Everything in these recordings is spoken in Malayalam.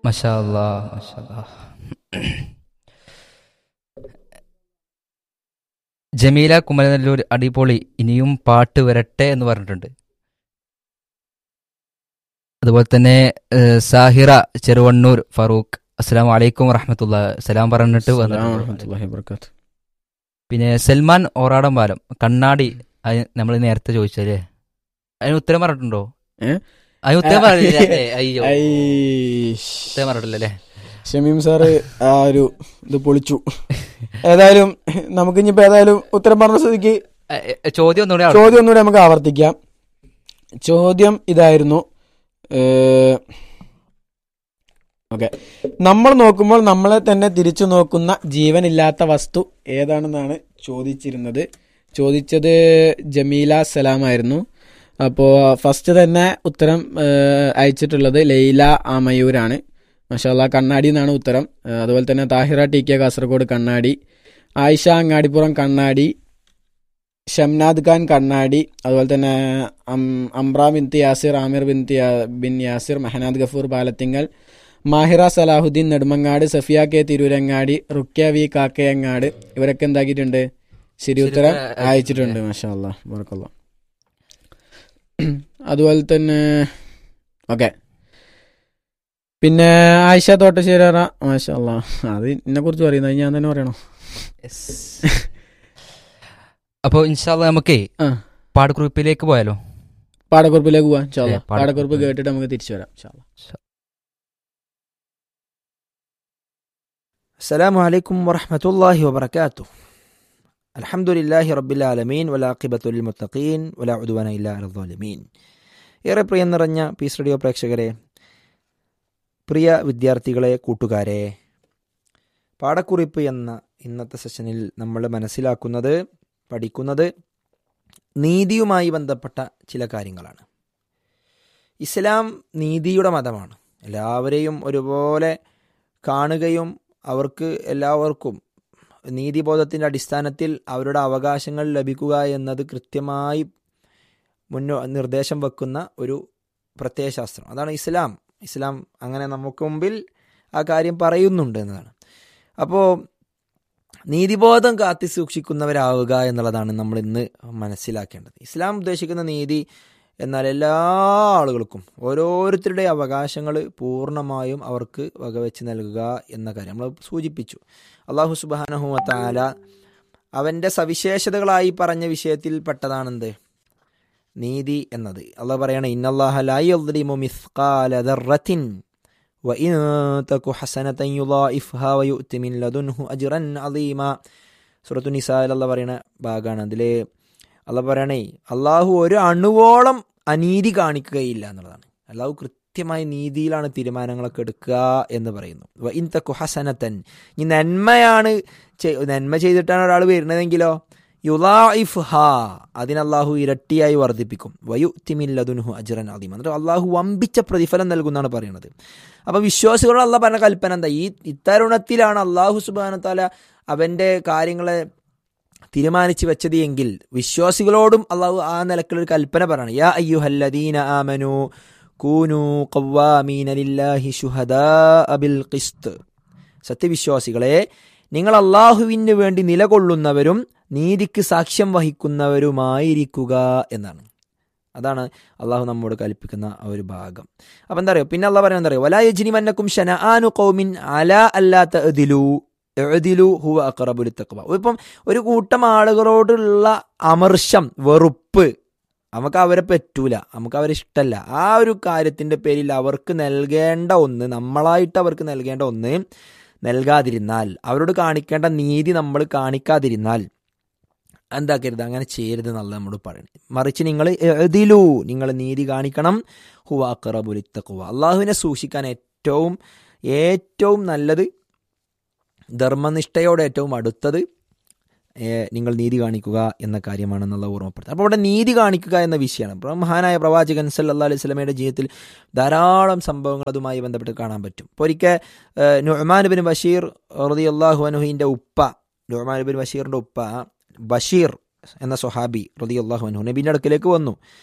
മഷാ അല്ലാ, മഷാ അല്ലാ. ജമീല കുമരനെല്ലൂർ അടിപൊളി ഇനിയും പാട്ട് വരട്ടെ എന്ന് പറഞ്ഞിട്ടുണ്ട് അതുപോലെ തന്നെ ഏഹ്, സാഹിറ ചെറുവണ്ണൂർ ഫറൂഖ് അസ്സലാം വലൈക്കും വറഹമത്തുള്ള സലാം പറഞ്ഞിട്ട് വന്നിട്ടുണ്ട് വറഹ്മത്തുള്ളാഹി വബറകാത്ത് പിന്നെ സൽമാൻ ഓറാടം പാലം കണ്ണാടി നമ്മൾ നേരത്തെ ചോദിച്ചല്ലേ അതിന് ഉത്തരം പറഞ്ഞിട്ടുണ്ടോ ഏ? അതിന് ഉത്തരം പറഞ്ഞില്ല അല്ലേ? അയ്യോ ഐഷ്. ഉത്തരം പറഞ്ഞിട്ടില്ലല്ലേ ഷമീം സാറ് ആ ഒരു ഇത് പൊളിച്ചു ഏതായാലും നമുക്ക് ഇനിയിപ്പോ ഏതായാലും ഉത്തരം പറഞ്ഞ സ്ഥിതിക്ക് എ, എ, ചോദ്യം ഒന്നുകൂടെ ആവർത്തി- ചോദ്യം ഒന്നുകൂടി നമുക്ക് ആവർത്തിക്കാം ചോദ്യം ഇതായിരുന്നു ഓക്കെ നമ്മൾ നോക്കുമ്പോൾ നമ്മളെ തന്നെ തിരിച്ചു നോക്കുന്ന ജീവനില്ലാത്ത വസ്തു ഏതാണെന്നാണ് ചോദിച്ചിരുന്നത് ചോദിച്ചത് ജമീല സലാമായിരുന്നു അപ്പോൾ ഫസ്റ്റ് തന്നെ ഉത്തരം ഏഹ്, അയച്ചിട്ടുള്ളത് ലൈല ആമയൂരാണ് മഷാല്ല കണ്ണാടി എന്നാണ് ഉത്തരം ഏഹ്, അതുപോലെ തന്നെ താഹിറ ടി കെ കാസർഗോഡ് കണ്ണാടി ആയിഷ അങ്ങാടിപ്പുറം കണ്ണാടി ഷംനാദ് ഖാൻ കണ്ണാടി അതുപോലെ തന്നെ അം- അംറ ബിൻതി യാസിർ ആമിർ ബിൻതി യാ- ബിൻ യാസിർ മെഹനാദ് ഗഫൂർ പാലത്തിങ്കൽ മാഹിറ സലാഹുദ്ദീൻ നെടുമങ്ങാട് സഫിയ കെ തിരൂരങ്ങാടി റുക്യ വി കാക്കയങ്ങാട് ഇവരൊക്കെ എന്താക്കിയിട്ടുണ്ട് ശരി ഉത്തരം ശരി, അയച്ചിട്ടുണ്ട് മാഷാ അല്ലാ ബറക്കല്ല അതുപോലെ തന്നെ ഓക്കെ പിന്നെ ആയിഷ തോട്ടശ്ശേര മാഷാ അല്ലാ അത് എന്നെ കുറിച്ച് പറയുന്നത് ഞാൻ തന്നെ പറയണോ അപ്പൊ ഇൻഷാല്ല നമുക്കേ ആ. പാടക്കുറിപ്പിലേക്ക് പോയാലോ പാടക്കുറിപ്പിലേക്ക് പോവാം ഇൻഷാ അല്ലാ ഏ, പാടക്കുറിപ്പ്. പാടക്കുറിപ്പ് കേട്ടിട്ട് നമുക്ക് തിരിച്ചു വരാം ഇൻഷാ അല്ലാ. السلام عليكم ورحمة الله وبركاته الحمد لله رب العالمين والعاقبة للمتقين ولا عدوان إلا على الظالمين ഏറെ പ്രിയം നിറഞ്ഞ പീസ് റേഡിയോ പ്രേക്ഷകരെ പ്രിയ വിദ്യാർത്ഥികളെ കൂട്ടുകാരെ പാടക്കുറിപ്പ് എന്ന ഇന്നത്തെ സെഷനിൽ നമ്മൾ മനസ്സിലാക്കുന്നത് പഠിക്കുന്നത് നീതിയുമായി ബന്ധപ്പെട്ട ചില കാര്യങ്ങളാണ് ഇസ്ലാം നീതിയുടെ മതമാണ് എല്ലാവരെയും ഒരുപോലെ കാണുകയും അവർക്ക് എല്ലാവർക്കും നീതിബോധത്തിൻ്റെ അടിസ്ഥാനത്തിൽ അവരുടെ അവകാശങ്ങൾ ലഭിക്കുക എന്നത് കൃത്യമായി മുന്നോ നിർദ്ദേശം വെക്കുന്ന ഒരു പ്രത്യയശാസ്ത്രം അതാണ് ഇസ്ലാം ഇസ്ലാം അങ്ങനെ നമുക്ക് മുമ്പിൽ ആ കാര്യം പറയുന്നുണ്ട് എന്നതാണ് അപ്പോൾ നീതിബോധം കാത്തി സൂക്ഷിക്കുന്നവരാവുക എന്നുള്ളതാണ് നമ്മൾ ഇന്ന് മനസ്സിലാക്കേണ്ടത് ഇസ്ലാം ഉദ്ദേശിക്കുന്ന നീതി എന്നാൽ എല്ലാ ആളുകൾക്കും ഓരോരുത്തരുടെ അവകാശങ്ങൾ പൂർണ്ണമായും അവർക്ക് വകവെച്ച് നൽകുക എന്ന കാര്യം നമ്മൾ സൂചിപ്പിച്ചു അള്ളാഹു സുബാനഹുമത്താല അവൻ്റെ സവിശേഷതകളായി പറഞ്ഞ വിഷയത്തിൽ പെട്ടതാണെന്ത് നീതി എന്നത് അള്ളാഹ് പറയണ ഇന്നല്ലാഹു മിസ്കാല ദർറത്തിൻ وإن تك حسنة يضاعفها ويؤت من لدنه أجرا عظيما സൂറത്തു നിസായിൽ അല്ല പറയുന്ന ഭാഗമാണ് അതിൽ അല്ല പറയണേ അള്ളാഹു ഒരു അണുവോളം അനീതി കാണിക്കുകയില്ല എന്നുള്ളതാണ് അള്ളാഹു കൃത്യമായ നീതിയിലാണ് തീരുമാനങ്ങളൊക്കെ എടുക്കുക എന്ന് പറയുന്നു വ ഇൻ തക്കു ഹസനത്തൻ ഈ നന്മയാണ് ചെയ്- നന്മ ചെയ്തിട്ടാണ് ഒരാൾ വരുന്നതെങ്കിലോ യുലാഇഫ് ഹാ അതിനല്ലാഹു ഇരട്ടിയായി വർദ്ധിപ്പിക്കും വയു തിമില്ലതുനുഹു അജറൻ അദീം എന്നിട്ട് അള്ളാഹു വമ്പിച്ച പ്രതിഫലം നൽകുന്നതാണ് പറയുന്നത് അപ്പം വിശ്വാസികളോട് അള്ളാഹ് പറഞ്ഞ കൽപ്പന എന്താ ഈ ഇത്തരുണത്തിലാണ് അള്ളാഹു സുബാനത്താല അവൻ്റെ കാര്യങ്ങളെ തീരുമാനിച്ചു വെച്ചത് എങ്കിൽ വിശ്വാസികളോടും അള്ളാഹു ആ നിലക്കുള്ളൊരു കൽപ്പന പറയണം യാ അയ്യുഹല്ലദീന ആമനു കൂനു ഖവ്വാമീന ലില്ലാഹി ശുഹദാ ബിൽ ഖിസ്ത് സത്യവിശ്വാസികളെ നിങ്ങൾ അള്ളാഹുവിന് വേണ്ടി നിലകൊള്ളുന്നവരും നീതിക്ക് സാക്ഷ്യം വഹിക്കുന്നവരുമായിരിക്കുക എന്നാണ് അതാണ് അള്ളാഹു നമ്മോട് കൽപ്പിക്കുന്ന ആ ഒരു ഭാഗം അപ്പം എന്താ പറയുക പിന്നെ അള്ളാഹ് പറയുന്നത് എന്താ പറയുക വലാ യജ്നി മന്നക്കും ഷന ആനു കൗമിൻ അല അല്ലാത്ത എതിലു എഴുതിലു ഹുവ അക്റബുൽ തക്വ ഇപ്പം ഒരു കൂട്ടം ആളുകളോടുള്ള അമർഷം വെറുപ്പ് നമുക്ക് അവരെ പറ്റൂല നമുക്ക് അവരെ ഇഷ്ടമല്ല ആ ഒരു കാര്യത്തിന്റെ പേരിൽ അവർക്ക് നൽകേണ്ട ഒന്ന് നമ്മളായിട്ട് അവർക്ക് നൽകേണ്ട ഒന്ന് നൽകാതിരുന്നാൽ അവരോട് കാണിക്കേണ്ട നീതി നമ്മൾ കാണിക്കാതിരുന്നാൽ എന്താക്കരുത് അങ്ങനെ ചെയ്യരുത് എന്നുള്ള നമ്മോട് പറയുന്നത് മറിച്ച് നിങ്ങൾ എഴുതിലൂ നിങ്ങൾ നീതി കാണിക്കണം ഹുവ അക്റബുൽ തക്വ അള്ളാഹുവിനെ സൂക്ഷിക്കാൻ ഏറ്റവും ഏറ്റവും നല്ലത് ധർമ്മനിഷ്ഠയോടെ ഏറ്റവും അടുത്തത് ഏഹ്, നിങ്ങൾ നീതി കാണിക്കുക എന്ന കാര്യമാണെന്നുള്ള ഓർമ്മപ്പെടുത്തുക അപ്പോൾ അവിടെ നീതി കാണിക്കുക എന്ന വിഷയമാണ് അപ്പോൾ മഹാനായ പ്രവാചകൻ സല്ലാ അലൈഹി സ്വലമയുടെ ജീവിതത്തിൽ ധാരാളം സംഭവങ്ങൾ അതുമായി ബന്ധപ്പെട്ട് കാണാൻ പറ്റും ഇപ്പോൾ ഒരിക്കൽ ഏഹ്, നുഅ്മാൻ ബിൻ ബഷീർ റതി അള്ളാഹു അനുഹിൻ്റെ ഉപ്പ നുഅ്മാൻ ബിൻ ബഷീറിൻ്റെ ഉപ്പ ബഷീർ എന്ന സ്വഹാബി റതി അള്ളാഹു അനുഹു നബീൻ്റെ അടുക്കലേക്ക് വന്നു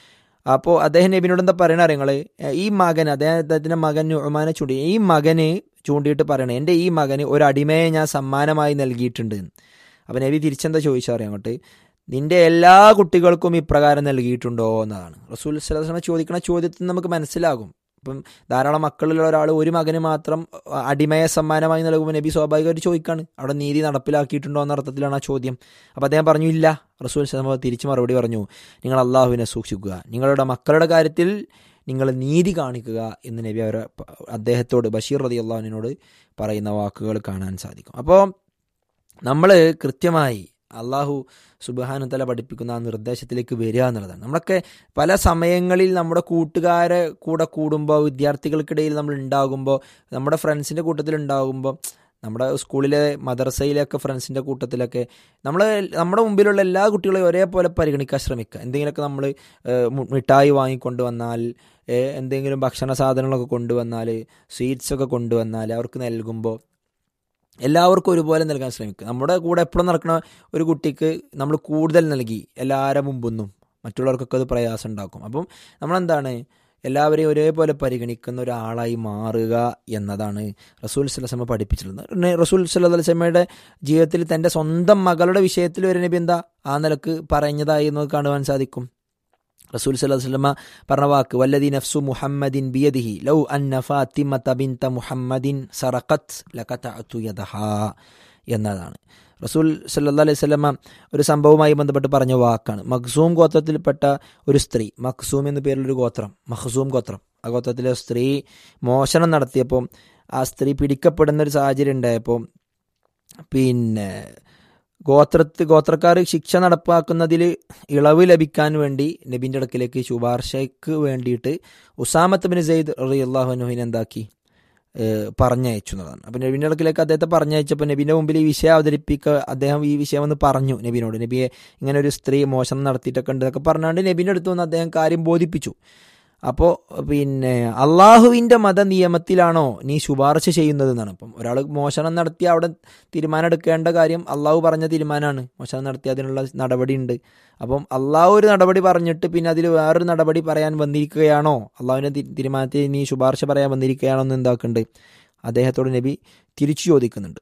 അപ്പോൾ അദ്ദേഹം നബിനോട് എന്താ പറയണ അറിയങ്ങള് ഈ മകൻ അദ്ദേഹത്തിന്റെ മകൻ ഉമാനെ ചൂണ്ടി ഈ മകന് ചൂണ്ടിയിട്ട് പറയണേ എൻ്റെ ഈ മകന് ഒരു അടിമയെ ഞാൻ സമ്മാനമായി നൽകിയിട്ടുണ്ട് അപ്പം നബി തിരിച്ചെന്താ ചോദിച്ചറിയാം അങ്ങോട്ട് നിന്റെ എല്ലാ കുട്ടികൾക്കും ഇപ്രകാരം നൽകിയിട്ടുണ്ടോ എന്നതാണ് റസൂൽ സ്വലമ ചോദിക്കുന്ന ചോദ്യത്തിൽ നമുക്ക് മനസ്സിലാകും ഇപ്പം ധാരാളം മക്കളിലുള്ള ഒരാൾ ഒരു മകന് മാത്രം അടിമയെ സമ്മാനമായി നൽകുമ്പോൾ നബി സ്വാഭാവികമായിട്ട് ചോദിക്കാണ് അവിടെ നീതി നടപ്പിലാക്കിയിട്ടുണ്ടോ എന്ന അർത്ഥത്തിലാണ് ആ ചോദ്യം അപ്പോൾ അദ്ദേഹം പറഞ്ഞു ഇല്ല റസൂൽ സ്വലമ തിരിച്ചു മറുപടി പറഞ്ഞു നിങ്ങൾ അള്ളാഹുവിനെ സൂക്ഷിക്കുക നിങ്ങളുടെ മക്കളുടെ കാര്യത്തിൽ നിങ്ങൾ നീതി കാണിക്കുക എന്ന് നബി അവരെ അദ്ദേഹത്തോട് ബഷീർ റതി അള്ളാഹുവിനോട് പറയുന്ന വാക്കുകൾ കാണാൻ സാധിക്കും അപ്പോൾ നമ്മൾ കൃത്യമായി അള്ളാഹു സുബാനു തല പഠിപ്പിക്കുന്ന ആ നിർദ്ദേശത്തിലേക്ക് വരിക എന്നുള്ളതാണ് നമ്മളൊക്കെ പല സമയങ്ങളിൽ നമ്മുടെ കൂട്ടുകാരെ കൂടെ കൂടുമ്പോൾ വിദ്യാർത്ഥികൾക്കിടയിൽ നമ്മൾ ഉണ്ടാകുമ്പോൾ നമ്മുടെ ഫ്രണ്ട്സിൻ്റെ കൂട്ടത്തിൽ ഉണ്ടാകുമ്പോൾ നമ്മുടെ സ്കൂളിലെ മദർസയിലൊക്കെ ഫ്രണ്ട്സിൻ്റെ കൂട്ടത്തിലൊക്കെ നമ്മൾ നമ്മുടെ മുമ്പിലുള്ള എല്ലാ കുട്ടികളെയും ഒരേപോലെ പരിഗണിക്കാൻ ശ്രമിക്കുക എന്തെങ്കിലുമൊക്കെ നമ്മൾ മിഠായി വാങ്ങിക്കൊണ്ട് വന്നാൽ എന്തെങ്കിലും ഭക്ഷണ സാധനങ്ങളൊക്കെ കൊണ്ടുവന്നാൽ സ്വീറ്റ്സൊക്കെ കൊണ്ടുവന്നാൽ അവർക്ക് നൽകുമ്പോൾ എല്ലാവർക്കും ഒരുപോലെ നൽകാൻ ശ്രമിക്കുക നമ്മുടെ കൂടെ എപ്പോഴും നടക്കുന്ന ഒരു കുട്ടിക്ക് നമ്മൾ കൂടുതൽ നൽകി എല്ലാവരും മുമ്പൊന്നും മറ്റുള്ളവർക്കൊക്കെ അത് പ്രയാസം ഉണ്ടാക്കും അപ്പം നമ്മളെന്താണ് എല്ലാവരെയും ഒരേപോലെ പരിഗണിക്കുന്ന ഒരാളായി മാറുക എന്നതാണ് റസൂൽ സലസമ്മ പഠിപ്പിച്ചിട്ടുള്ളത് റസൂൽ സല്ലമ്മയുടെ ജീവിതത്തിൽ തൻ്റെ സ്വന്തം മകളുടെ വിഷയത്തിൽ ഒരു നബി എന്താ ആ നിലക്ക് പറഞ്ഞതായി നമുക്ക് കാണുവാൻ സാധിക്കും റസൂൽ സല്ലല്ലാഹു പറഞ്ഞ വാക്ക് വല്ലദി നഫ്സു മുഹമ്മദിൻ ബിയദിഹി ലൗ അന്ന ഫാത്തിമത ബിൻത മുഹമ്മദിൻ സറഖത്ത് ലഖതഅതു യദഹാ എന്നതാണ് റസൂൽ സല്ലല്ലാഹു അലൈഹി വസല്ലമ ഒരു സംഭവവുമായി ബന്ധപ്പെട്ട് പറഞ്ഞ വാക്കാണ് മഖ്സൂം ഗോത്രത്തിൽപ്പെട്ട ഒരു സ്ത്രീ മഖ്സൂം എന്ന പേരിലൊരു ഗോത്രം മഖ്സൂം ഗോത്രം ആ ഗോത്രത്തിലെ സ്ത്രീ മോഷണം നടത്തിയപ്പോൾ ആ സ്ത്രീ പിടിക്കപ്പെടുന്ന ഒരു സാഹചര്യം ഉണ്ടായപ്പോൾ പിന്നെ ഗോത്രത്ത് ഗോത്രക്കാർ ശിക്ഷ നടപ്പാക്കുന്നതിൽ ഇളവ് ലഭിക്കാൻ വേണ്ടി നബിൻ്റെ അടുക്കിലേക്ക് ശുപാർശയ്ക്ക് വേണ്ടിയിട്ട് ഉസാമത്ത് ബിൻ സെയ്ദ് റി അള്ളാഹുനുഹിൻ എന്താക്കി പറഞ്ഞയച്ചു എന്നതാണ് അപ്പം നബിൻ്റെ അടുക്കിലേക്ക് അദ്ദേഹത്തെ പറഞ്ഞയച്ചപ്പോൾ നബിൻ്റെ മുമ്പിൽ ഈ വിഷയം അവതരിപ്പിക്കുക അദ്ദേഹം ഈ വിഷയം ഒന്ന് പറഞ്ഞു നബിനോട് നബിയെ ഇങ്ങനെ ഒരു സ്ത്രീ മോശം നടത്തിയിട്ടൊക്കെ ഉണ്ട് എന്നൊക്കെ പറഞ്ഞുകൊണ്ട് നബിൻ്റെ അടുത്ത് വന്ന് അദ്ദേഹം കാര്യം ബോധിപ്പിച്ചു അപ്പോൾ പിന്നെ അള്ളാഹുവിൻ്റെ മത നിയമത്തിലാണോ നീ ശുപാർശ ചെയ്യുന്നത് എന്നാണ് അപ്പം ഒരാൾ മോഷണം നടത്തി അവിടെ തീരുമാനം എടുക്കേണ്ട കാര്യം അള്ളാഹു പറഞ്ഞ തീരുമാനമാണ് മോഷണം നടത്തി അതിനുള്ള നടപടി ഉണ്ട് അപ്പം അള്ളാഹു ഒരു നടപടി പറഞ്ഞിട്ട് പിന്നെ അതിൽ വേറൊരു നടപടി പറയാൻ വന്നിരിക്കുകയാണോ അള്ളാഹുവിൻ്റെ തീരുമാനത്തിൽ നീ ശുപാർശ പറയാൻ വന്നിരിക്കുകയാണോ എന്ന് എന്താക്കുന്നുണ്ട് അദ്ദേഹത്തോട് നബി തിരിച്ചു ചോദിക്കുന്നുണ്ട്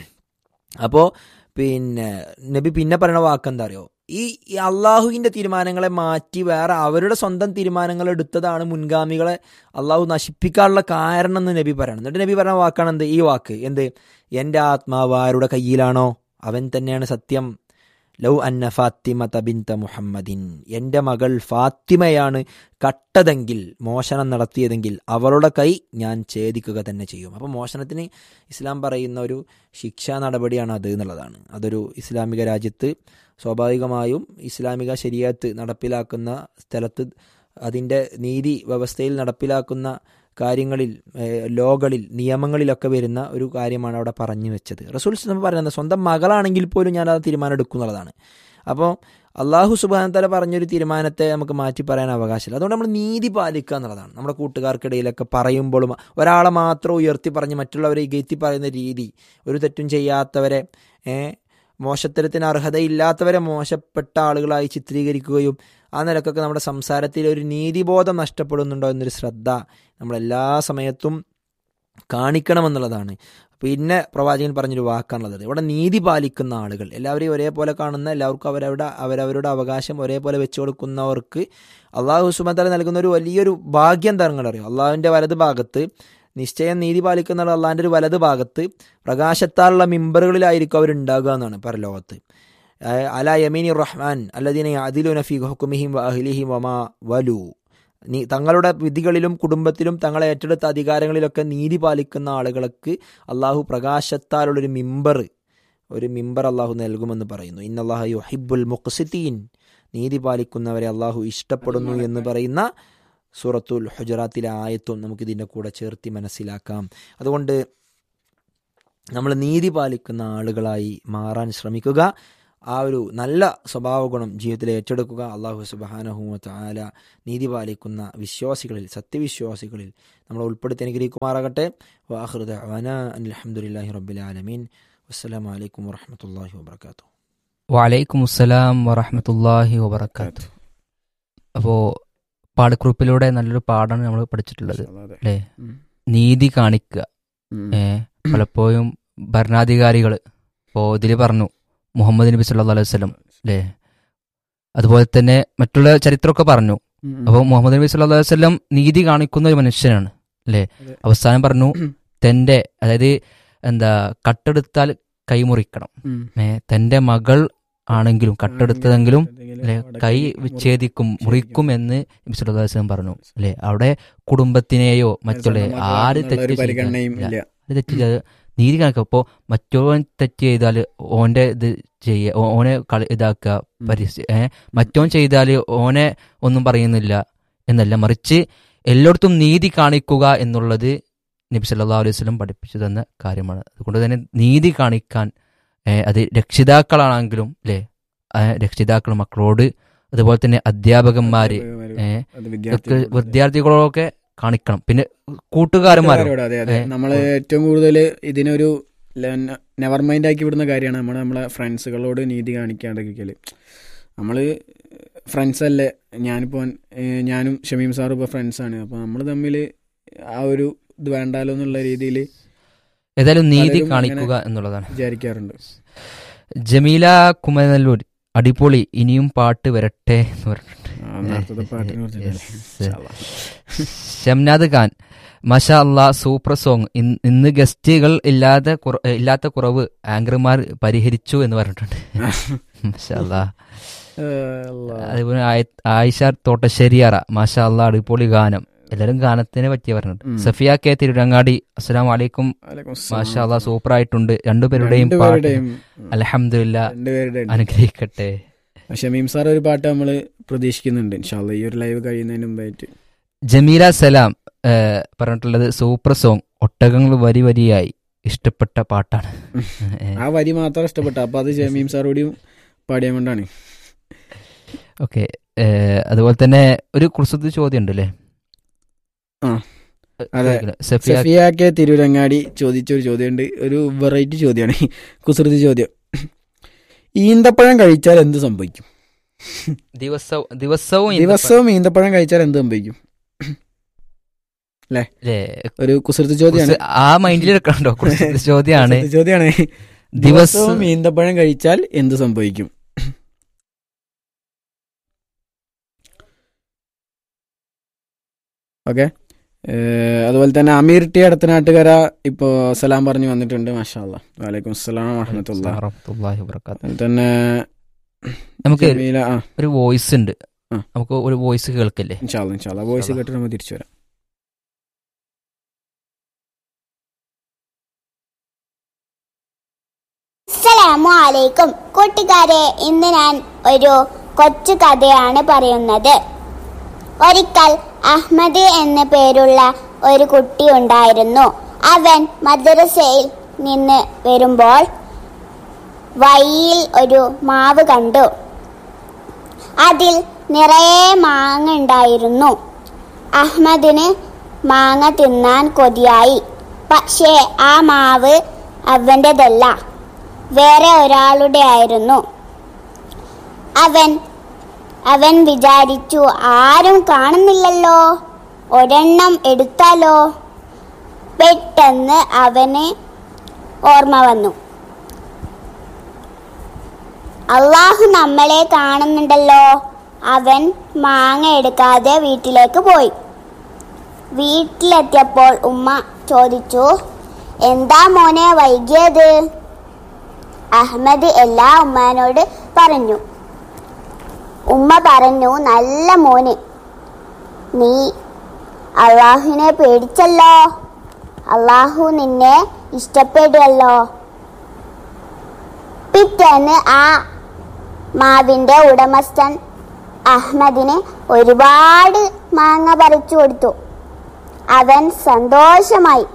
അപ്പോൾ പിന്നെ നബി പിന്നെ പറയുന്ന വാക്കെന്താ അറിയോ ഈ അള്ളാഹുവിൻ്റെ തീരുമാനങ്ങളെ മാറ്റി വേറെ അവരുടെ സ്വന്തം തീരുമാനങ്ങൾ എടുത്തതാണ് മുൻഗാമികളെ അള്ളാഹു നശിപ്പിക്കാനുള്ള കാരണം എന്ന് നബി പറയണം എന്നിട്ട് നബി പറയുന്ന വാക്കാണ് എന്ത് ഈ വാക്ക് എന്ത് എൻ്റെ ആത്മാവ് ആരുടെ കയ്യിലാണോ അവൻ തന്നെയാണ് സത്യം ലൗ അന്ന ഫാത്തിമ തബിൻത മുഹമ്മദിൻ എൻ്റെ മകൾ ഫാത്തിമയാണ് കട്ടതെങ്കിൽ മോഷണം നടത്തിയതെങ്കിൽ അവളുടെ കൈ ഞാൻ ഛേദിക്കുക തന്നെ ചെയ്യും അപ്പോൾ മോഷണത്തിന് ഇസ്ലാം പറയുന്ന ഒരു ശിക്ഷാ നടപടിയാണ് അത് എന്നുള്ളതാണ് അതൊരു ഇസ്ലാമിക രാജ്യത്ത് സ്വാഭാവികമായും ഇസ്ലാമിക ശരിയത്ത് നടപ്പിലാക്കുന്ന സ്ഥലത്ത് അതിൻ്റെ നീതി വ്യവസ്ഥയിൽ നടപ്പിലാക്കുന്ന കാര്യങ്ങളിൽ ലോകളിൽ നിയമങ്ങളിലൊക്കെ വരുന്ന ഒരു കാര്യമാണ് അവിടെ പറഞ്ഞു വെച്ചത് റസൂൽ നമ്മൾ പറയുന്നത് സ്വന്തം മകളാണെങ്കിൽ പോലും ഞാൻ അത് തീരുമാനം എടുക്കുന്നുള്ളതാണ് അപ്പോൾ അള്ളാഹു സുബാൻ തല പറഞ്ഞൊരു തീരുമാനത്തെ നമുക്ക് മാറ്റി പറയാൻ അവകാശമില്ല അതുകൊണ്ട് നമ്മൾ നീതി പാലിക്കുക എന്നുള്ളതാണ് നമ്മുടെ കൂട്ടുകാർക്കിടയിലൊക്കെ പറയുമ്പോഴും ഒരാളെ മാത്രം ഉയർത്തി പറഞ്ഞ് മറ്റുള്ളവരെ ഇകഴ്ത്തി പറയുന്ന രീതി ഒരു തെറ്റും ചെയ്യാത്തവരെ മോശത്തരത്തിന് അർഹതയില്ലാത്തവരെ മോശപ്പെട്ട ആളുകളായി ചിത്രീകരിക്കുകയും ആ നിലക്കൊക്കെ നമ്മുടെ സംസാരത്തിൽ ഒരു നീതിബോധം നഷ്ടപ്പെടുന്നുണ്ടോ എന്നൊരു ശ്രദ്ധ നമ്മളെല്ലാ സമയത്തും കാണിക്കണമെന്നുള്ളതാണ് പിന്നെ പ്രവാചകൻ പറഞ്ഞൊരു വാക്കാണുള്ളത് ഇവിടെ നീതി പാലിക്കുന്ന ആളുകൾ എല്ലാവരെയും ഒരേപോലെ കാണുന്ന എല്ലാവർക്കും അവരവരുടെ അവരവരുടെ അവകാശം ഒരേപോലെ വെച്ചു കൊടുക്കുന്നവർക്ക് അള്ളാഹു സുമത്തല നൽകുന്ന ഒരു വലിയൊരു ഭാഗ്യം തരങ്ങൾ അറിയാം അള്ളാഹുവിൻ്റെ വലത് ഭാഗത്ത് നിശ്ചയം നീതി പാലിക്കുന്ന അള്ളാഹിൻ്റെ ഒരു വലത് ഭാഗത്ത് പ്രകാശത്താലുള്ള മിമ്പറുകളിലായിരിക്കും അവരുണ്ടാകുക എന്നാണ് പരലോകത്ത് അല യമീനി റഹ്മാൻ അല്ലദീന അതിലു നഫി ഹുക്കുമിഹിം അഹ്ലിഹിം വമാ വലു നീ തങ്ങളുടെ വിധികളിലും കുടുംബത്തിലും തങ്ങളെ ഏറ്റെടുത്ത അധികാരങ്ങളിലൊക്കെ നീതി പാലിക്കുന്ന ആളുകൾക്ക് അള്ളാഹു പ്രകാശത്താലുള്ളൊരു മിമ്പർ ഒരു മിമ്പർ അള്ളാഹു നൽകുമെന്ന് പറയുന്നു ഇന്നല്ലാഹു യുഹിബുൽ മുഖ്സിത്തീൻ നീതി പാലിക്കുന്നവരെ അള്ളാഹു ഇഷ്ടപ്പെടുന്നു എന്ന് പറയുന്ന സൂറത്തുൽ ഹുജറാത്തിലെ ആയത്തും നമുക്കിതിൻ്റെ കൂടെ ചേർത്തി മനസ്സിലാക്കാം അതുകൊണ്ട് നമ്മൾ നീതി പാലിക്കുന്ന ആളുകളായി മാറാൻ ശ്രമിക്കുക ആ ഒരു നല്ല സ്വഭാവ ഗുണം ജീവിതത്തിൽ ഏറ്റെടുക്കുക അള്ളാഹു സുബാനഹുമത്ത് ആല നീതി പാലിക്കുന്ന വിശ്വാസികളിൽ സത്യവിശ്വാസികളിൽ നമ്മൾ ഉൾപ്പെടുത്തി അനുഗ്രഹിക്കുമാറാകട്ടെ വാഹൃദ വന അലഹമുല്ലാഹി റബ്ബിൽ ആലമീൻ വസ്സലാം വലൈക്കും വാഹമത്തല്ലാഹി വാബർക്കാത്തു വലൈക്കും അസ്സലാം വറഹമത്തല്ലാഹി വബർക്കാത്തു അപ്പോൾ പാഠക്കുറിപ്പിലൂടെ നല്ലൊരു പാഠമാണ് നമ്മൾ പഠിച്ചിട്ടുള്ളത് അതെ. അല്ലേ ഉം. നീതി കാണിക്കുക ഉം. ഏ പലപ്പോഴും ഭരണാധികാരികൾ ഇപ്പോൾ ഇതിൽ പറഞ്ഞു മുഹമ്മദ് നബി സല്ലാ അലൈഹി വസ്ലം അല്ലേ അതുപോലെ തന്നെ മറ്റുള്ള ചരിത്രമൊക്കെ പറഞ്ഞു ഉം. അപ്പോൾ മുഹമ്മദ് നബി സല്ലാ അലൈഹി വസ്ലം നീതി കാണിക്കുന്ന ഒരു മനുഷ്യനാണ് അല്ലേ അതെ. അവസാനം പറഞ്ഞു തൻ്റെ അതായത് എന്താ കട്ടെടുത്താൽ കൈമുറിക്കണം ഉം. ഏ തൻ്റെ മകൾ ആണെങ്കിലും കട്ടെടുത്തതെങ്കിലും അല്ലെ കൈ വിച്ഛേദിക്കും മുറിക്കും എന്ന് നബി സല്ലല്ലാഹു അലൈഹി വസല്ലം പറഞ്ഞു അല്ലെ അവിടെ കുടുംബത്തിനെയോ മറ്റുള്ള ആര് തെറ്റ് ഒരു പരിഗണനയും ചെയ്താലും- ഇല്ല ആര് തെറ്റ് ചെയ്താൽ നീതി കണക്കുക അപ്പോൾ മറ്റോൻ തെറ്റ് ചെയ്താൽ ഓന്റെ ഇത് ചെയ്യുക ഓനെ കളി ഇതാക്കുക പരിസ്ഥിതി ഏഹ് മറ്റോൻ ചെയ്താൽ ഓനെ ഒന്നും പറയുന്നില്ല എന്നല്ല മറിച്ച് എല്ലായിടത്തും നീതി കാണിക്കുക എന്നുള്ളത് നബി സല്ലല്ലാഹു അലൈഹി വസല്ലം പഠിപ്പിച്ചു തന്ന കാര്യമാണ് അതുകൊണ്ട് തന്നെ നീതി കാണിക്കാൻ ഏഹ് അത് രക്ഷിതാക്കളാണെങ്കിലും അല്ലേ രക്ഷിതാക്കൾ മക്കളോട് അതുപോലെ തന്നെ അധ്യാപകന്മാര് ഏഹ് അത് ഇതൊക്കെ വിദ്യാർത്ഥികളോട് വിദ്യാർത്ഥികളൊക്കെ കാണിക്കണം പിന്നെ കൂട്ടുകാരന്മാരും കൂട്ടുകാരോട് അതെ അതെ ഏ, നമ്മള് ഏറ്റവും കൂടുതൽ ഇതിനൊരു നെവർ മൈൻഡ് ആക്കി വിടുന്ന കാര്യമാണ് നമ്മൾ നമ്മളെ ഫ്രണ്ട്സുകളോട് നീതി കാണിക്കാണ്ടിരിക്കല് നമ്മള് ഫ്രണ്ട്സ് അല്ലേ ഞാനിപ്പോ ഏ, ഞാനും ഷമീം സാറും ഇപ്പോൾ ഫ്രണ്ട്സാണ് അപ്പോൾ നമ്മൾ തമ്മിൽ ആ ഒരു ഇത് വേണ്ടാലോ എന്നുള്ള രീതിയിൽ ഏതായാലും നീതി പലരും കാണിക്കുക എന്നുള്ളതാണ് വിചാരിക്കാറുണ്ട് ജമീല കുമരനല്ലൂർ അടിപൊളി ഇനിയും പാട്ട് വരട്ടെ എന്ന് പറഞ്ഞിട്ടുണ്ട് ആ, നേരത്തെ പാട്ടിനെ കുറിച്ചിട്ടല്ലേ? Yes. ഇൻഷാ അല്ലാ. ഷംനാദ് ഖാൻ മഷാ അല്ലാ സൂപ്പർ സോങ് ഇന്ന് ഇന്ന് ഗസ്റ്റുകൾ ഇല്ലാതെ കുറ- ഇല്ലാത്ത കുറവ് ആങ്കർമാർ പരിഹരിച്ചു എന്ന് പറഞ്ഞിട്ടുണ്ട് മഷാ അല്ലാ ഏ, അല്ലാ. അതുപോലെ ആയ- ആയിഷ തോട്ടശ്ശേരിയാറ മാഷാ അല്ലാ അടിപൊളി ഗാനം എല്ലാവരും ഗാനത്തിനെ പറ്റി പറഞ്ഞിട്ടുണ്ട് ഉം. സഫിയ കെ തിരുരങ്ങാടി അസ്സലാം വലൈക്കും വലൈക്കും അസ്സലാം. മാഷാ അല്ലാ സൂപ്പർ ആയിട്ടുണ്ട് രണ്ടുപേരുടെയും പാട്ട് രണ്ടുപേരുടെയും ഉം, അലഹമില്ല രണ്ടുപേരുടെയും അനുഗ്രഹിക്കട്ടെ ഷമീം സാർ ഒരു പാട്ട് നമ്മൾ പ്രതീക്ഷിക്കുന്നുണ്ട് ഇൻഷാല്ല ഈ ഒരു ലൈവ് കഴിയുന്നതിന് മുമ്പായിട്ട് ജമീല സലാം ഏഹ്, പറഞ്ഞിട്ടുള്ളത് സൂപ്പർ സോങ് ഒട്ടകങ്ങൾ വരി വരിയായി ഇഷ്ടപ്പെട്ട പാട്ടാണ് ഏഹ്, ആ വരി മാത്രം ഇഷ്ടപ്പെട്ട അപ്പൊ അത് ഷമീം സാറോടെയും പാടിയാൻ കൊണ്ടാണ് ഓക്കെ ഏഹ്, അതുപോലെ തന്നെ ഒരു കുറിച്ചത് ചോദ്യം ഉണ്ട് അല്ലേ ആ, അതെ. സഫിയ സഫിയ കെ തിരുരങ്ങാടി ചോദിച്ച ഒരു ചോദ്യമുണ്ട് ഒരു വെറൈറ്റി ചോദ്യമാണ് കുസൃതി ചോദ്യം ഈന്തപ്പഴം കഴിച്ചാൽ എന്ത് സംഭവിക്കും ദിവസവും ദിവസവും ഈന്തപ്പഴം- ദിവസവും ഈന്തപ്പഴം കഴിച്ചാൽ എന്ത് സംഭവിക്കും അല്ലേ? ഒരു കുസൃതി ചോദ്യമാണ് കുറിച്ച് ആ മൈൻഡിൽ എടുക്കണ്ടോ കുറിച്ചത് ചോദ്യമാണ് കുസൃതി ചോദ്യമാണ് ദിവസം ദിവസവും ഈന്തപ്പഴം കഴിച്ചാൽ എന്ത് സംഭവിക്കും ഓക്കെ അതുപോലെ തന്നെ അമീർ ടി അടുത്തനാട്ടുകര ഇപ്പോ സലാം പറഞ്ഞു വന്നിട്ടുണ്ട് മാഷാ അല്ലാ വലൈക്കും അസ്സലാം വറഹമത്തുള്ള വറഹ്മത്തുള്ളാഹി വബറകാതുഹു. അതുപോലെ തന്നെ നമുക്ക് ജമീല ആ ഒരു വോയിസ് ഉണ്ട് ആ. നമുക്ക് ഒരു വോയിസ് കേൾക്കല്ലേ ഇൻഷാല്ല ഇൻഷാല്ല വോയിസ് ഇൻഷാല്ലാ. കേട്ടിട്ട് നമ്മൾ തിരിച്ചു വരാം അസ്സലാമു അലൈക്കും കൂട്ടുകാരെ ഇന്ന് ഞാൻ ഒരു കൊച്ചു കഥയാണ് പറയുന്നത് ഒരിക്കൽ അഹ്മദ് എന്ന പേരുള്ള ഒരു കുട്ടി ഉണ്ടായിരുന്നു അവൻ മദ്രസയിൽ നിന്ന് വരുമ്പോൾ വഴിയിൽ ഒരു മാവ് കണ്ടു അതിൽ നിറയെ മാങ്ങ ഉണ്ടായിരുന്നു അഹ്മദിന് മാങ്ങ തിന്നാൻ കൊതിയായി പക്ഷേ ആ മാവ് അവൻ്റെതല്ല വേറെ ഒരാളുടെ ആയിരുന്നു അവൻ അവൻ വിചാരിച്ചു ആരും കാണുന്നില്ലല്ലോ ഒരെണ്ണം എടുത്താലോ പെട്ടെന്ന് അവന് ഓർമ്മ വന്നു അള്ളാഹു നമ്മളെ കാണുന്നുണ്ടല്ലോ അവൻ മാങ്ങ എടുക്കാതെ വീട്ടിലേക്ക് പോയി വീട്ടിലെത്തിയപ്പോൾ ഉമ്മ ചോദിച്ചു എന്താ മോനെ വൈകിയത് അഹമ്മദ് എല്ലാ ഉമ്മാനോട് പറഞ്ഞു ഉമ്മ പറഞ്ഞു നല്ല മോന് നീ അള്ളാഹുവിനെ പേടിച്ചല്ലോ അള്ളാഹു നിന്നെ ഇഷ്ടപ്പെടുമല്ലോ പിറ്റേന്ന് ആ മാവിന്റെ ഉടമസ്ഥൻ അഹമ്മദിന് ഒരുപാട് മാങ്ങ പറിച്ചു കൊടുത്തു അവൻ സന്തോഷമായി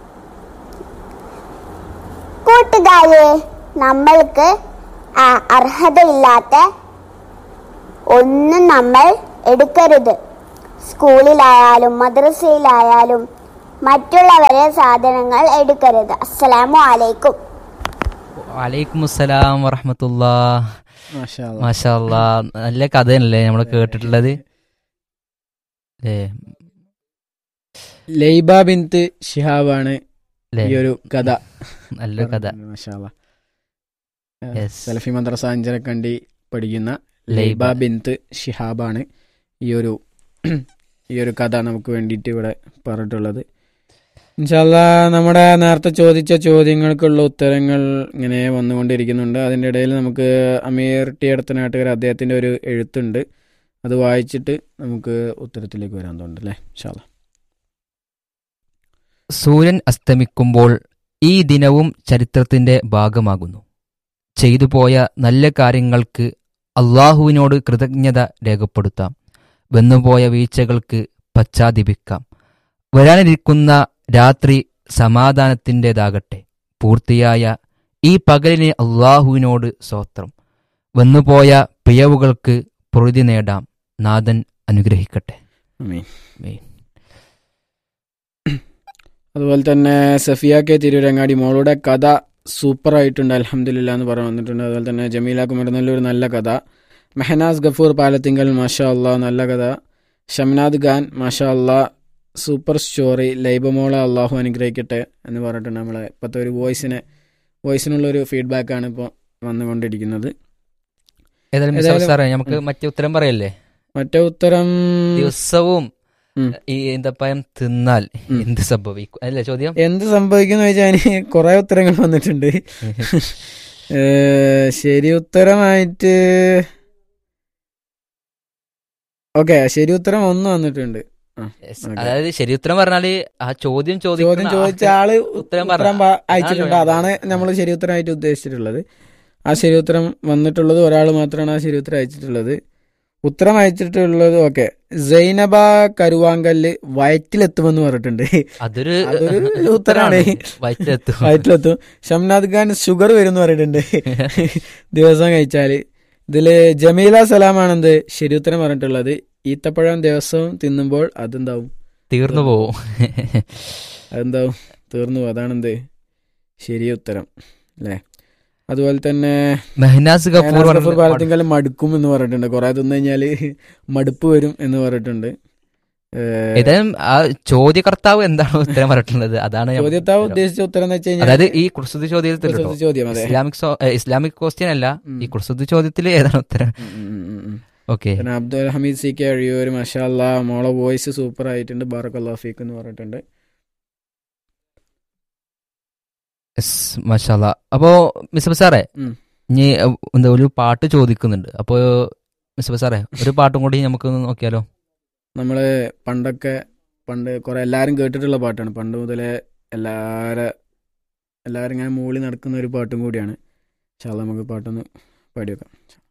കൂട്ടുകാരെ നമ്മൾക്ക് ആ അർഹതയില്ലാത്ത ഒന്നും നമ്മൾ എടുക്കരുത് സ്കൂളിലായാലും മദ്രസയിലായാലും മറ്റുള്ളവരെ സാധനങ്ങൾ എടുക്കരുത് അസ്സലാമു അലൈക്കും വലൈക്കും അസ്സലാം വറഹമത്തുല്ലാ മാഷാ അല്ലാ. മാഷാ അല്ലാ നല്ല കഥയല്ലേ നമ്മൾ കേട്ടിട്ടുള്ളത് ഏ, ലൈബ ബിന്ത് ഷിഹാബാണ് ല്ലേ? ഈ ഒരു കഥ നല്ലൊരു കഥ മാഷാ അല്ലാ. Yes. സലഫി മദ്രസ അഞ്ചരക്കണ്ടി പഠിക്കുന്ന ലൈബ. ലൈബ ബിന്ത് ഷിഹാബാണ് ഈ ഒരു ഈ ഒരു കഥ നമുക്ക് വേണ്ടിയിട്ട് ഇവിടെ പറഞ്ഞിട്ടുള്ളത് ഇൻഷാല്ല നമ്മുടെ നേരത്തെ ചോദിച്ച ചോദ്യങ്ങൾക്കുള്ള ഉത്തരങ്ങൾ ഇങ്ങനെ വന്നുകൊണ്ടിരിക്കുന്നുണ്ട് അതിൻ്റെ ഇടയിൽ നമുക്ക് അമീർ ടി അടുത്തനാട്ടുകാർ അദ്ദേഹത്തിൻ്റെ ഒരു എഴുത്തുണ്ട് അത് വായിച്ചിട്ട് നമുക്ക് ഉത്തരത്തിലേക്ക് വരാൻ തോന്നുന്നുണ്ട് അല്ലേ ഇൻഷാല്ല സൂര്യൻ അസ്തമിക്കുമ്പോൾ ഈ ദിനവും ചരിത്രത്തിന്റെ ഭാഗമാകുന്നു ചെയ്തുപോയ നല്ല കാര്യങ്ങൾക്ക് അള്ളാഹുവിനോട് കൃതജ്ഞത രേഖപ്പെടുത്താം വന്നുപോയ വീഴ്ചകൾക്ക് പശ്ചാത്തപിക്കാം വരാനിരിക്കുന്ന രാത്രി സമാധാനത്തിൻ്റെതാകട്ടെ പൂർത്തിയായ ഈ പകലിന് അള്ളാഹുവിനോട് സ്വോത്രം വന്നുപോയ പിഴവുകൾക്ക് പൊറുതി നേടാം നാഥൻ അനുഗ്രഹിക്കട്ടെ ആമീൻ ആമീൻ. അതുപോലെ തന്നെ സഫിയ കെ തിരൂരങ്ങാടി മോളുടെ കഥ സൂപ്പർ ആയിട്ടുണ്ട് അലഹമില്ല എന്ന് പറഞ്ഞു വന്നിട്ടുണ്ട് അതുപോലെ തന്നെ ജമീല കുമരനല്ലൂർ നല്ല കഥ മെഹനാസ് ഗഫൂർ പാലത്തിങ്കൽ മാഷാ അള്ളാ നല്ല കഥ ഷംനാദ് ഖാൻ മാഷാ അള്ളാ സൂപ്പർ സ്റ്റോറി ലൈബമോളെ അള്ളാഹു അനുഗ്രഹിക്കട്ടെ എന്ന് പറഞ്ഞിട്ടുണ്ട് നമ്മളെ ഇപ്പോഴത്തെ ഒരു വോയിസിനെ വോയിസിനുള്ള ഒരു ഫീഡ്ബാക്കാണ് ഇപ്പോൾ വന്നുകൊണ്ടിരിക്കുന്നത് ഏതായാലും മിസ്റ്റർ ഏതായാലും- സാറേ നമുക്ക് മറ്റേ ഉത്തരം പറയല്ലേ മറ്റേ ഉത്തരം ദിവസവും ഉം. ഈ ഈന്തപ്പഴം തിന്നാൽ ഉം. എന്ത് സംഭവിക്കും അല്ലേ ചോദ്യം എന്ത് സംഭവിക്കുന്നു ചോദിച്ചാൽ അതിന് കുറെ ഉത്തരങ്ങൾ വന്നിട്ടുണ്ട് ഏ, ശരി ഉത്തരമായിട്ട് ഓക്കെ ശരി ഉത്തരം ഒന്ന് വന്നിട്ടുണ്ട് Yes. Okay. അതായത് ശരി ഉത്തരം പറഞ്ഞാല് ആ ചോദ്യം ചോദ്യം ചോദിക്കുന്ന ചോദിച്ച ആൾക്ക് ആള് ഉത്തരം ഉത്തരം പറ- പ- അയച്ചിട്ടുണ്ട് അതാണ് അതാണ് നമ്മൾ ശരി ഉത്തരമായിട്ട് ഉദ്ദേശിച്ചിട്ടുള്ളത് ആ ശരി ഉത്തരം വന്നിട്ടുള്ളത് ഒരാൾ മാത്രമാണ് ആ ശരി ഉത്തരം അയച്ചിട്ടുള്ളത് ഉത്തരം അയച്ചിട്ടുള്ളത് ഓക്കെ സൈനബ കരുവാങ്കല്ല് വയറ്റിലെത്തുമെന്ന് പറഞ്ഞിട്ടുണ്ട് അതൊരു അതൊരു ഉത്തരാണ് വയറ്റിലെത്തും വയറ്റിലെത്തും ഷംനാദ് ഖാൻ ഷുഗർ വരും എന്ന് പറഞ്ഞിട്ടുണ്ട് ദിവസം കഴിച്ചാല് ഇതില് ജമീല സലാമാണെന്ത് ശരി ഉത്തരം പറഞ്ഞിട്ടുള്ളത് ഈത്തപ്പഴം ദിവസവും തിന്നുമ്പോൾ അതെന്താവും തീർന്നു പോവും അതെന്താവും തീർന്നു പോകും. അതാണെന്ത് ശരി ഉത്തരം അല്ലേ അതുപോലെ തന്നെ മെഹനാസ് ഗഫൂർ ഗഫൂർ പറഞ്ഞ- പാലത്തിങ്കാലം മടുക്കും എന്ന് പറഞ്ഞിട്ടുണ്ട് കുറെ തിന്നു കഴിഞ്ഞാല് മടുപ്പ് വരും എന്ന് പറഞ്ഞിട്ടുണ്ട് ഏഹ്, ഏതായാലും ആ ചോദ്യകർത്താവ് എന്താണ് ഉത്തരം പറഞ്ഞിട്ടുള്ളത് അതാണ് ഞാൻ- ചോദ്യത്താവ് ഉദ്ദേശിച്ച ഉത്തരം എന്ന് വെച്ച് കഴിഞ്ഞാൽ അതായത് ഈ കുർസുദ് ചോദ്യത്തിൽ കേട്ടോ. കുസൃതി ചോദ്യം അതെ ഇസ്ലാമിക് സോ- ഏ, ഇസ്ലാമിക് ക്വസ്റ്റ്യൻ അല്ല ഉം. ഈ കുർസുദ് ചോദ്യത്തിൽ ഏതാണ് ഉത്തരം ഉം, ഉം, ഉം, ഉം. ഓക്കെ പിന്നെ അബ്ദുൽ ഹമീദ് സി കെ അഴിയൂർ മഷാല്ല മോളെ വോയിസ് സൂപ്പർ ആയിട്ടുണ്ട് ബാറക് അള്ളാഫീഖ് എന്ന് പറഞ്ഞിട്ടുണ്ട് മഷാല അപ്പോ മിസ് സാറേ ഉം. ഇനി അഹ് എന്താ ഒരു പാട്ട് ചോദിക്കുന്നുണ്ട് അപ്പോ മിസ് സാറേ ഒരു പാട്ടും കൂടി നമുക്ക് ഒന്ന് നോക്കിയാലോ നമ്മള് പണ്ടൊക്കെ പണ്ട് കുറെ എല്ലാരും കേട്ടിട്ടുള്ള പാട്ടാണ് പണ്ട് മുതലേ എല്ലാരെ എല്ലാരും ഇങ്ങനെ മൂളി നടക്കുന്ന ഒരു പാട്ടും കൂടിയാണ് പക്ഷെ നമുക്ക് പാട്ടൊന്ന് പാടി വെക്കാം